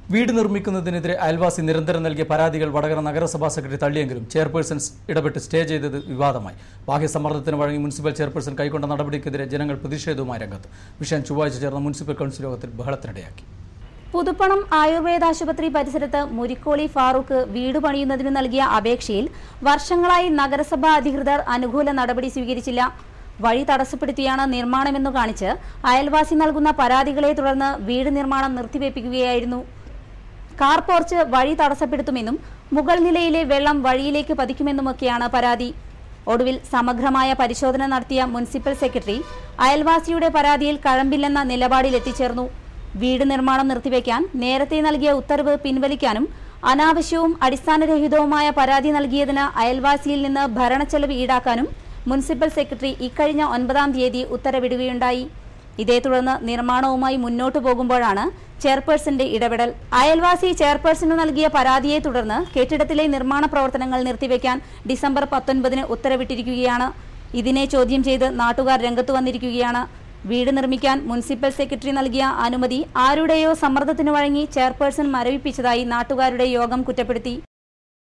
വീട് നിർമ്മിക്കുന്നതിനെതിരെ അയൽവാസി നിരന്തരം നൽകിയ പരാതികൾ വടകര നഗരസഭാ സെക്രട്ടറി തള്ളിയെങ്കിലും ചെയർപേഴ്സൺ ഇടപെട്ട് സ്റ്റേ ചെയ്തത് വിവാദമായി ബാഹ്യസമ്മർദ്ദത്തിന് വഴങ്ങി മുനിസിപ്പൽ ചെയർപേഴ്സൺ കൈക്കൊണ്ട നടപടിക്കെതിരെ ജനങ്ങൾ പ്രതിഷേധവുമായി രംഗത്ത് വിഷയം ചൊവ്വാഴ്ച ചേർന്ന മുനിസിപ്പൽ കൗൺസിൽ യോഗത്തിൽ ബഹളത്തിനിടയാക്കി പുതുപ്പണം ആയുർവേദ ആശുപത്രി പരിസരത്ത് മുരിക്കോളി ഫാറൂഖ് വീട് പണിയുന്നതിന് നൽകിയ അപേക്ഷയിൽ വർഷങ്ങളായി നഗരസഭാ അധികൃതർ അനുകൂല നടപടി സ്വീകരിച്ചില്ല വഴി തടസ്സപ്പെടുത്തിയാണ് നിർമ്മാണമെന്നു കാണിച്ച് അയൽവാസി നൽകുന്ന പരാതികളെ തുടർന്ന് വീട് നിർമ്മാണം നിർത്തിവെപ്പിക്കുകയായിരുന്നു കാർ പോർച്ച് വഴി തടസ്സപ്പെടുത്തുമെന്നും മുകൾ നിലയിലെ വെള്ളം വഴിയിലേക്ക് പതിക്കുമെന്നുമൊക്കെയാണ് പരാതി ഒടുവിൽ സമഗ്രമായ പരിശോധന നടത്തിയ മുനിസിപ്പൽ സെക്രട്ടറി അയൽവാസിയുടെ പരാതിയിൽ കഴമ്പില്ലെന്ന നിലപാടിൽ എത്തിച്ചേർന്നു വീട് നിർമ്മാണം നിർത്തിവെക്കാൻ നേരത്തെ നൽകിയ ഉത്തരവ് പിൻവലിക്കാനും അനാവശ്യവും അടിസ്ഥാനരഹിതവുമായ പരാതി നൽകിയതിന് അയൽവാസിയിൽ നിന്ന് ഭരണച്ചെലവ് ഈടാക്കാനും മുനിസിപ്പൽ സെക്രട്ടറി ഇക്കഴിഞ്ഞ ഒൻപതാം തീയതി ഉത്തരവിടുകയുണ്ടായി ഇതേ തുടർന്ന് നിർമ്മാണവുമായി മുന്നോട്ടു പോകുമ്പോഴാണ് ചെയർപേഴ്സന്റെ ഇടപെടൽ അയൽവാസി ചെയർപേഴ്സന് നൽകിയ പരാതിയെ തുടർന്ന് കെട്ടിടത്തിലെ നിർമ്മാണ പ്രവർത്തനങ്ങൾ നിർത്തിവെക്കാൻ ഡിസംബർ പത്തൊൻപതിന് ഉത്തരവിട്ടിരിക്കുകയാണ് ഇതിനെ ചോദ്യം ചെയ്ത് നാട്ടുകാർ രംഗത്തു വന്നിരിക്കുകയാണ് വീട് നിർമ്മിക്കാൻ മുനിസിപ്പൽ സെക്രട്ടറി നൽകിയ അനുമതി ആരുടെയോ സമ്മർദ്ദത്തിനു വഴങ്ങി ചെയർപേഴ്സൺ മരവിപ്പിച്ചതായി നാട്ടുകാരുടെ യോഗം കുറ്റപ്പെടുത്തി